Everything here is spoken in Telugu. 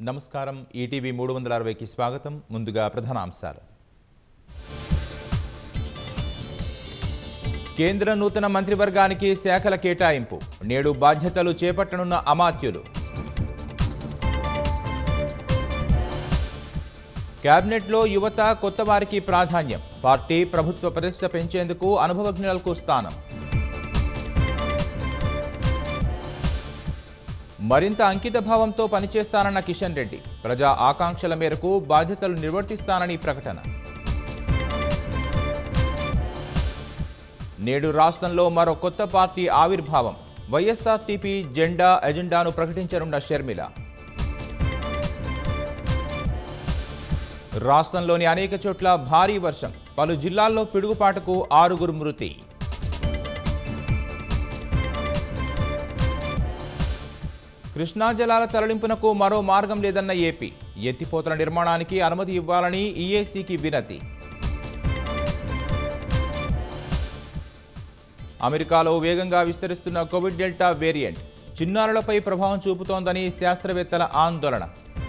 నమస్కారం ఈటీవీ మూడు వందల అరవైకి స్వాగతం ముందుగా ప్రధానాంశాలు కేంద్ర నూతన మంత్రివర్గానికి శాఖల కేటాయింపు నేడు బాధ్యతలు చేపట్టనున్న అమాత్యులు కేబినెట్లో యువత కొత్త వారికి ప్రాధాన్యం పార్టీ ప్రభుత్వ ప్రతిష్ట పెంచేందుకు అనుభవజ్ఞులకు స్థానం మరింత అంకిత భావంతో పనిచేస్తానన్న కిషన్ రెడ్డి ప్రజా ఆకాంక్షల మేరకు బాధ్యతలు నిర్వర్తిస్తానని ప్రకటన నేడు రాష్ట్రంలో మరో కొత్త పార్టీ ఆవిర్భావం వైఎస్ఆర్టీపీ జెండా ఎజెండాను ప్రకటించనున్న షర్మిల రాష్ట్రంలోని అనేక చోట్ల భారీ వర్షం పలు జిల్లాల్లో పిడుగుపాటుకు ఆరుగురు మృతి కృష్ణా జలాల తరలింపునకు మరో మార్గం లేదన్న ఏపీ ఎత్తిపోతల నిర్మాణానికి అనుమతి ఇవ్వాలని ఈఏసీకి వినతి అమెరికాలో వేగంగా విస్తరిస్తున్న కోవిడ్ డెల్టా వేరియంట్ చిన్నారులపై ప్రభావం చూపుతోందని శాస్త్రవేత్తల ఆందోళన